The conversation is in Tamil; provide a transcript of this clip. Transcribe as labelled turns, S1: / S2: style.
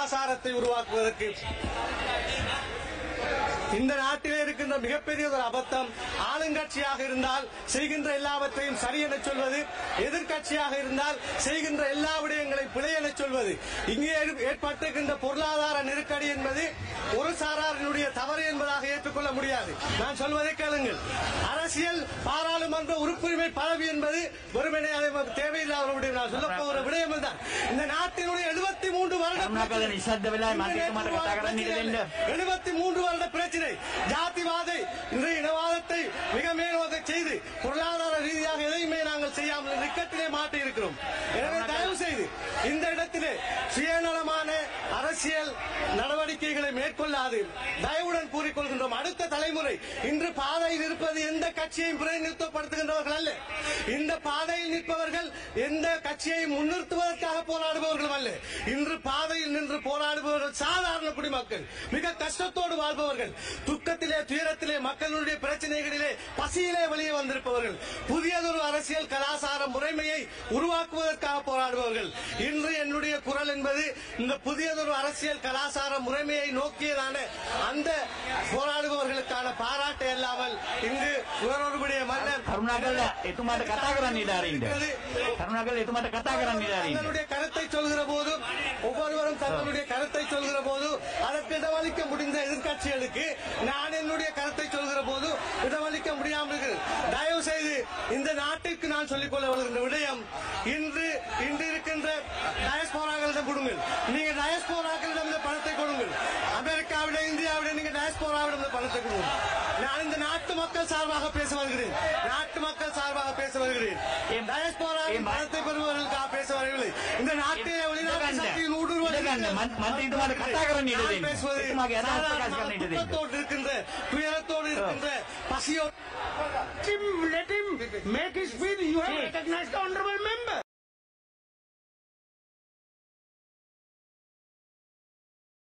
S1: கலாசாரத்தை உருவாக்குவதற்கு இந்த நாட்டிலே இருக்கின்ற மிகப்பெரிய ஒரு அபத்தம் ஆளுங்கட்சியாக இருந்தால் செய்கின்ற எல்லாவற்றையும் சரி என சொல்வது எதிர்க்கட்சியாக இருந்தால் செய்கின்ற எல்லா விடயங்களை பிழை என சொல்வது இங்கே ஏற்ப- ஏற்பட்டிருக்கின்ற பொருளாதார நெருக்கடி என்பது ஒரு சாராரினுடைய தவறு என்பதாக ஏற்றுக்கொள்ள முடியாது நான் சொல்வதை கேளுங்கள் அரசியல் பாராளுமன்ற உறுப்புரிமை பதவி என்பது வெறுமனே அதை தேவையில்லாத ஒரு விடயம் நான் சொல்ல போகிற விடயம் தான் இந்த நாட்டினுடைய எழுபத்தி மூன்று வருட
S2: කරුණාකර නිශ්ශබ්ද වෙලා මන්ත්‍රීතුමාට කතා කරන්න ඉඩ දෙන්න.
S1: எழுபத்தி மூன்று வருட பிரச்சனை ஜாதிவாதை இந்த இனவாதத்தை மிக மேலோக செய்து பொருளாதார ரீதியாக எதையுமே நாங்கள் செய்யாமல் நிக்கத்திலே மாட்டி இருக்கிறோம் எனவே தயவு செய்து இந்த இடத்திலே சுயநலமான அரசியல் நடவடிக்கைகளை மேற்கொள்ளாது தயவுடன் கூறிக்கொள்கின்றோம் அடுத்த தலைமுறை இன்று பாதையில் இருப்பது எந்த கட்சியையும் பிரதிநிதித்துவப்படுத்துகின்றவர்கள் அல்ல இந்த பாதையில் நிற்பவர்கள் எந்த கட்சியை முன்னிறுத்துவதற்காக போராடுபவர்கள் அல்ல இன்று பாதையில் நின்று போராடுபவர்கள் சாதாரண குடிமக்கள் மிக கஷ்டத்தோடு வாழ்பவர்கள் துக்கத்திலே துயரத்திலே மக்களுடைய பிரச்சனைகளிலே பசியிலே வெளியே வந்திருப்பவர்கள் புதியதொரு அரசியல் கலாச்சார முறைமையை உருவாக்குவதற்காக போராடுபவர்கள் இன்று என்னுடைய குரல் என்பது இந்த புதியதொரு அரசியல் கலாச்சார முறைமையை நோக்கியதான அந்த போராடுபவர்களுக்கான பாராட்டு அல்லாமல் இங்கு வேறொருபடிய மன்னர்
S2: කරුණාකර එතුමාට කතා කරන්න ඉඩ අරින්න. කරුණාකර එතුමාට කතා කරන්න ඉඩ අරින්න.
S1: தங்களுடைய கருத்தை சொல்கிற போது ஒவ்வொருவரும் தங்களுடைய கருத்தை சொல்கிற போது அதற்கு இடமளிக்க முடிந்த எதிர்க்கட்சிகளுக்கு நான் என்னுடைய கருத்தை சொல்கிற போது இடமளிக்க முடியாமல் இருக்கிறது தயவு செய்து இந்த நாட்டிற்கு நான் சொல்லிக்கொள்ள வருகின்ற விடயம் இன்று இன்று இருக்கின்ற டயஸ்போராக்களிடம் கொடுங்கள் நீங்க டயஸ்போராக்களிடம் இந்த பணத்தை கொடுங்கள் அமெரிக்காவிட இந்தியாவிட நீங்க டயஸ்போராவிடம் இந்த பணத்தை கொடுங்கள் நான் இந்த நாட்டு மக்கள் சார்பாக பேச வருகிறேன் நாட்டு மக்கள் சார்பாக பேச வருகிறேன்
S2: ஏன்
S1: டயஸ்போராவின்
S2: ஏன்
S1: பணத்தை பெறுபவர்களுக்காக பேச வரவில்லை இந்த நாட்டிலே வெளிநாட்டு
S2: இதை
S1: சக்தியின்
S2: கண்டு,
S1: ஊடுருவல்
S2: இதை கண்டு, மன்- மந்திரிතුமாට කතා කරන්න ඉඩ
S1: நான்
S2: දෙන්න.
S1: பேசுவது
S2: එතුමාගේ අදහස් ප්‍රකාශ
S1: சாதாரண
S2: කරන්න ඉඩ දෙන්න.
S1: துக்கத்தோடு இருக்கின்ற துயரத்தோடு இருக்கின்ற பசியோடு
S3: Let him, let him make his speech. You have recognized the Honorable